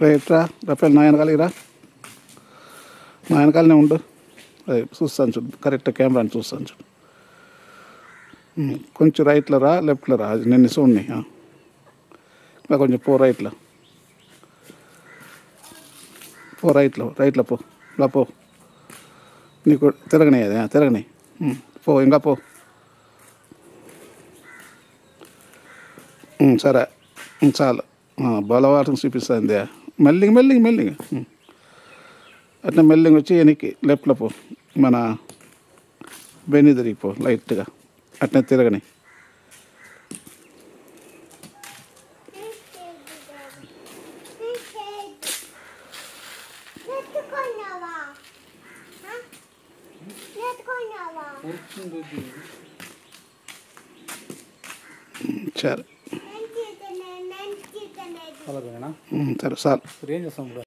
Right రా Rafale నా వెనకాలకి రా నా వెనకాలనే ఉండు అదే చూస్తాను చూడు కరెక్ట్ కెమెరాని చూస్తాను చూడు ఉమ్, కొంచెం రైట్లో రా లెఫ్ట్లో రా అది నిన్ను చూడండి ఆ. ఇంకా కొంచెం పో రైట్లో పో రైట్లో రైట్లో పో ఇలా పో నీకు తిరగని అది ఆ, తిరగని ఉమ్, పో ఇంకా పో ఉమ్, సరే ఉమ్, చాలు ఆ, బలవాటం చూపిస్తుంది మెల్లిగా మెల్లిగా మెల్లిగా ఉమ్. అట్లా మెల్లిగా వచ్చి వెనక్కి లెఫ్ట్లో పో మన బెన్ని తిరిగిపో లైట్గా అట్లా తిరగని నెత్తుకున్నావా ఆ? నెత్తుకున్నావా ఉమ్, సరే నేను చీతనే నేను చీతనే అలాగేనా ఉమ్, సరే చాలు ఇప్పుడు ఏం చేస్తాం ఇప్పుడు